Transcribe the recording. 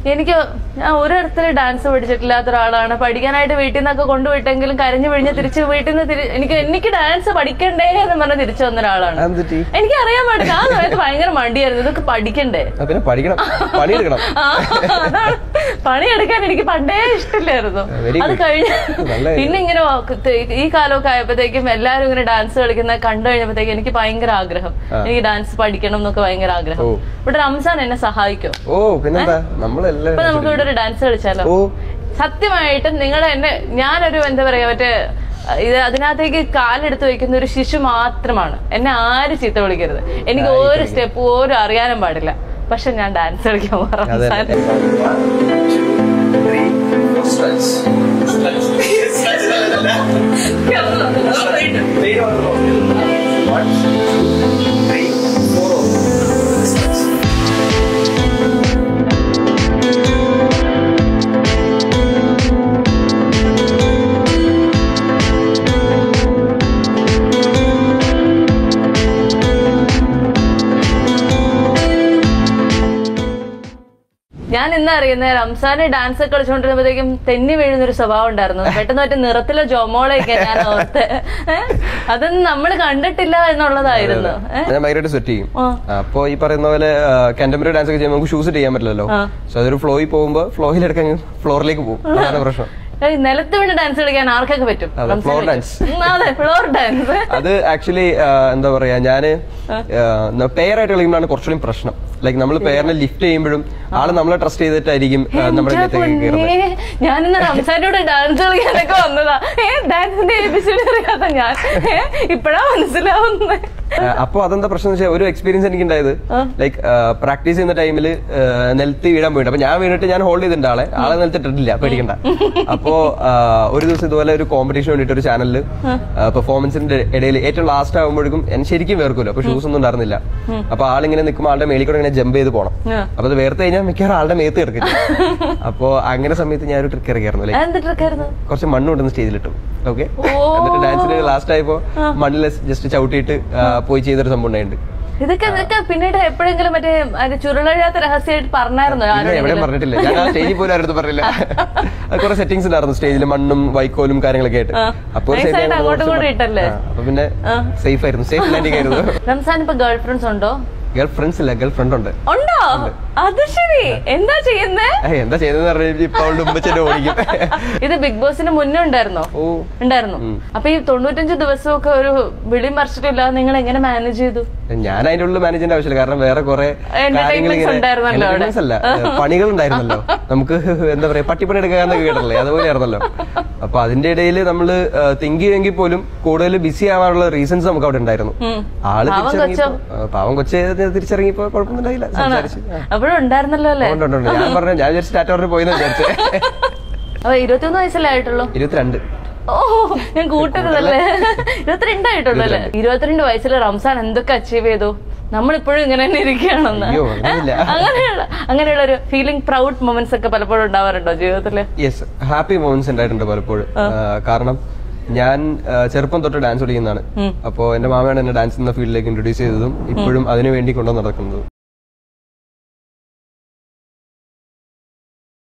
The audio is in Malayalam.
എനിക്ക് ഞാൻ ഒരിടത്തിൽ ഡാൻസ് പഠിച്ചിട്ടില്ലാത്ത ഒരാളാണ് പഠിക്കാനായിട്ട് വീട്ടിൽ നിന്നൊക്കെ കൊണ്ടുപോയിട്ടെങ്കിലും കരഞ്ഞു പിഴിഞ്ഞ് തിരിച്ച് വീട്ടിൽ നിന്ന് തിരി- എനിക്ക് എനിക്ക് ഡാൻസ് പഠിക്കണ്ടേ എന്ന് പറഞ്ഞ് തിരിച്ചു വന്ന ഒരാളാണ് അതെന്തിട്ടി എനിക്ക് അറിയാൻ പാടില്ല ആ സമയത്ത് ഭയങ്കര മടിയായിരുന്നു ഇതൊക്കെ പഠിക്കണ്ടേ ആ, പിന്നെ പഠിക്കണം പണിയെടുക്കണം ആ, അതാണ് പണിയെടുക്കാൻ എനിക്ക് പണ്ടേ ഇഷ്ടമില്ലായിരുന്നു Very അത് good. കഴിഞ്ഞ് നല്ല പിന്നെ ഇങ്ങനെ വ- ഈ കാലമൊക്കെ ആയപ്പോഴത്തേക്കും എല്ലാരും ഇങ്ങനെ ഡാൻസ് കളിക്കുന്ന കണ്ടു കഴിഞ്ഞപ്പോഴത്തേക്കും എനിക്ക് ഭയങ്കര ആഗ്രഹം എനിക്ക് ഡാൻസ് പഠിക്കണം എന്നൊക്കെ ഭയങ്കര ആഗ്രഹം ഓ. ഇവിടെ റംസാൻ എന്നെ സഹായിക്കും ഓ പിന്നെന്താ നമ്മളെല്ലാം ഇപ്പൊ നമുക്ക് ഇവിടെ ഒരു ഡാൻസ് കളിച്ചാലോ ഓ സത്യമായിട്ടും നിങ്ങൾ എന്നെ ഞാനൊരു എന്താ പറയാ മറ്റേ അഹ് ഇത് അതിനകത്തേക്ക് കാലെടുത്ത് വെക്കുന്ന ഒരു ശിശു മാത്രമാണ് എന്നെ ആരും ചീത്ത വിളിക്കരുത് എനിക്ക് ഒരു സ്റ്റെപ്പ് പോലും അറിയാനും പാടില്ല പക്ഷെ ഞാൻ ഡാൻസ് കളിക്കാൻ പോകാം അതെ. റംസാൻ ഞാൻ ഇന്ന് അറിയുന്ന റംസാന് ഡാൻസ് ഒക്കെ കളിച്ചുകൊണ്ടിരുന്നപ്പോഴത്തേക്കും തെന്നി വീഴുന്ന ഒരു സ്വഭാവം ഉണ്ടായിരുന്നു പെട്ടെന്ന് മറ്റേ നിറത്തിലെ ജൊമോളയൊക്കെ ഞാൻ ഓർത്ത് ഏ? അതൊന്നും നമ്മൾ കണ്ടിട്ടില്ല എന്നുള്ളതായിരുന്നു ഏ? ഞാൻ ഭയങ്കരമായിട്ട് സെറ്റ് ചെയ്യും ആ. അപ്പൊ ഈ പറയുന്ന പോലെ കണ്ടംപററി ഡാൻസ് ഒക്കെ ചെയ്യുമ്പോൾ നമുക്ക് ഷൂസ് ചെയ്യാൻ പറ്റില്ലല്ലോ ആ. സോ അതൊരു ഫ്ലോയിൽ പോകുമ്പോൾ ഫ്ലോയിലെടുക്കാൻ ഫ്ലോറിലേക്ക് പോകും അതാണ് പ്രശ്നം ഏയ്, നിലത്ത് വീണ് ഡാൻസ് കളിക്കാൻ ആർക്കൊക്കെ പറ്റും അതെ, റംസാൻ floor കളിക്കാൻ. dance. ഉം, അതെ ഫ്ലോർ ഡാൻസ് അത് ആക്ച്വലി എന്താ പറയാ ഞാന് പെയർ ആയിട്ട് കളിക്കുമ്പോഴാണ് കുറച്ചുകൂടി പ്രശ്നം ലൈക്ക് നമ്മൾ പെയറിനെ ലിഫ്റ്റ് ചെയ്യുമ്പോഴും ആള് നമ്മളെ ട്രസ്റ്റ് ചെയ്തിട്ടായിരിക്കും ആ, നമ്മുടെ അടുത്തേക്ക് കയറുന്നത് ഞാനിന്ന് റംസാനോട് ഡാൻസ് കളിക്കാനൊക്കെ വന്നതാ ഏ ഡാൻസിന്റെ എപ്പിസോഡ് അറിയാത്ത ഞാൻ ഏ, ഇപ്പഴാ മനസ്സിലാവുന്നത് അപ്പൊ അതെന്താ പ്രശ്നം വെച്ചാൽ ഒരു എക്സ്പീരിയൻസ് എനിക്ക് ഉണ്ടായത് ലൈക്ക് പ്രാക്ടീസ് ചെയ്യുന്ന ടൈമിൽ നിലത്ത് വീഴാൻ പോയിട്ട് അപ്പൊ ഞാൻ വീണിട്ട് ഞാൻ ഹോൾഡ് ചെയ്തിട്ടുണ്ട് ആളെ ആളെ നിലത്തിട്ടിട്ടില്ല പേടിക്കണ്ട അപ്പോ ആ, ഒരു ദിവസം ഇതുപോലെ ഒരു കോമ്പറ്റീഷൻ വേണ്ടിട്ട് ഒരു ചാനലിൽ പെർഫോമൻസിന്റെ ഇടയിൽ ഏറ്റവും ലാസ്റ്റ് ആകുമ്പോഴേക്കും എനിക്ക് ശരിക്കും വേർക്കുമല്ലോ അപ്പൊ ഷൂസ് ഒന്നും ഉണ്ടായിരുന്നില്ല അപ്പൊ ആളിങ്ങനെ നിൽക്കുമ്പോൾ ആളുടെ മേളിൽ കൂടെ ഇങ്ങനെ ജമ്പ് ചെയ്ത് പോകണം ആ. അപ്പൊ അത് വേർത്ത് കഴിഞ്ഞാൽ മിക്കവാറും ആളുടെ മേത്ത് കിടക്കില്ല അപ്പൊ അങ്ങനെ സമയത്ത് ഞാൻ ഒരു ട്രിക്ക് ഇറക്കിയായിരുന്നു ലൈക്ക് എന്ത് ട്രിക്കായിരുന്നു കുറച്ച് മണ്ണ് കൊണ്ടുവന്ന് സ്റ്റേജിലിട്ടു ഓക്കെ ഓ. എന്നിട്ട് ഡാൻസിന് ലാസ്റ്റ് ആയപ്പോ മണ്ണിൽ ജസ്റ്റ് ചവിട്ടിയിട്ട് ആ, പോയി ചെയ്തൊരു സംഭവം ഉണ്ടായിട്ടുണ്ട് ഇതൊക്കെ ഇതൊക്കെ പിന്നീട് എപ്പോഴെങ്കിലും മറ്റേ അത് ചുരുളഴിയാത്ത രഹസ്യമായിട്ട് പറഞ്ഞായിരുന്നോ ഇല്ല എവിടെയും ആരോടെങ്കിലും? പറഞ്ഞിട്ടില്ല ഞാൻ ആ സ്റ്റേജിൽ പോലും ആരും പറഞ്ഞില്ല അത് കുറെ സെറ്റിംഗ്സ് ഉണ്ടായിരുന്നു സ്റ്റേജിൽ മണ്ണും വൈക്കോലും കാര്യങ്ങളൊക്കെ ആയിട്ട് ആ. അപ്പൊ ഒരു Nice side ആയിട്ട് ഞങ്ങൾ അങ്ങോട്ടും കുറച്ച് ഇങ്ങോട്ടും ഇട്ടല്ലേ? ആ, അപ്പൊ പിന്നെ ആ. സേഫ് ആയിരുന്നു സേഫ് ലാൻഡിംഗ് ആയിരുന്നു റംസാൻ ഇപ്പൊ ഗേൾ ഫ്രണ്ട്സ് ഉണ്ടോ ഗേൾ ഫ്രണ്ട്സ് ഇല്ല ഗേൾ ഫ്രണ്ട് ഉണ്ട് ഉണ്ടോ അത് ശരി എന്താ ചെയ്യുന്നേ ഏയ്, എന്താ ചെയ്തതെന്ന് പറഞ്ഞാൽ ഇപ്പൊ അവളുടെ ഉമ്മച്ചെന്നെ ഓടിക്കും ഇത് ബിഗ് ബോസിന് മുന്നേ ഉണ്ടായിരുന്നോ ഓ ഉണ്ടായിരുന്നു അപ്പൊ ഈ തൊണ്ണൂറ്റഞ്ച് ദിവസമൊക്കെ ഒരു വിളി മറിച്ചിട്ടില്ലാതെ നിങ്ങൾ എങ്ങനെ മാനേജ് ചെയ്തു ഞാൻ അതിന്റെ ഉള്ളിൽ മാനേജ് ചെയ്യേണ്ട ആവശ്യമില്ല കാരണം വേറെ കുറെ Entertainments ഉണ്ടായിരുന്നല്ലോ അവിടെ. അല്ല പണികൾ ഉണ്ടായിരുന്നല്ലോ നമുക്ക് എന്താ പറയാ പട്ടിപ്പണി എടുക്കാന്നൊക്കെ കേട്ടല്ലേ അതുപോലെ ആയിരുന്നല്ലോ അപ്പൊ അതിന്റെ ഇടയിൽ നമ്മൾ തിങ്ക് ചെയ്യുമെങ്കിൽ പോലും കൂടുതൽ ബിസി ആവാനുള്ള റീസൺസ് നമുക്ക് അവിടെ ഉണ്ടായിരുന്നു ഉം. ആള് പാവം തിരിച്ചിറങ്ങിയപ്പോ ആ, പാവം കൊച്ചെ തിരിച്ചിറങ്ങിയപ്പോ കുഴപ്പമൊന്നും ഉണ്ടായില്ല സംസാരിച്ച് ആ. അപ്പോഴും ഉണ്ടായിരുന്നല്ലോ അല്ലേ ഉണ്ട്, ഉണ്ട്, ഉണ്ട്. ഞാൻ പറഞ്ഞു ഞാൻ വിചാരിച്ചു ടാറ്റ പറഞ്ഞു പോയെന്ന് വിചാരിച്ചേ അപ്പൊ ഇരുപത്തിയൊന്ന് വയസ്സല്ലേ ആയിട്ടുള്ളൂ ഇരുപത്തിരണ്ട് ഓ ഞാൻ കൂട്ടരുതല്ലേ ഇരുപത്തിരണ്ടായിട്ടുള്ളൂ അല്ലേ ഇരുപത്തിരണ്ട് വയസ്സിൽ റംസാൻ എന്തൊക്കെ അച്ചീവ് ചെയ്തു നമ്മളിപ്പോഴും ഇങ്ങനെ തന്നെ ഇരിക്കുകയാണെന്ന് അയ്യോ, അങ്ങനെയില്ല. അങ്ങനെയുള്ള അങ്ങനെയുള്ള ഒരു ഫീലിംഗ് പ്രൗഡ് മൊമെന്റ്സ് ഒക്കെ പലപ്പോഴും ഉണ്ടാവാറുണ്ടോ ജീവിതത്തില് യെസ് ഹാപ്പി മൊമെന്റ്സ് ഉണ്ടായിട്ടുണ്ട് പലപ്പോഴും ആ, കാരണം ഞാൻ ആ, ചെറുപ്പം തൊട്ട് ഡാൻസ് പഠിക്കുന്നതാണ് അപ്പോ എന്റെ മാമയാണ് എന്നെ ഡാൻസ് എന്ന ഫീൽഡിലേക്ക് ഇൻട്രൊഡ്യൂസ് ചെയ്തതും ഇപ്പോഴും അതിനു വേണ്ടി കൊണ്ടു നടക്കുന്നതും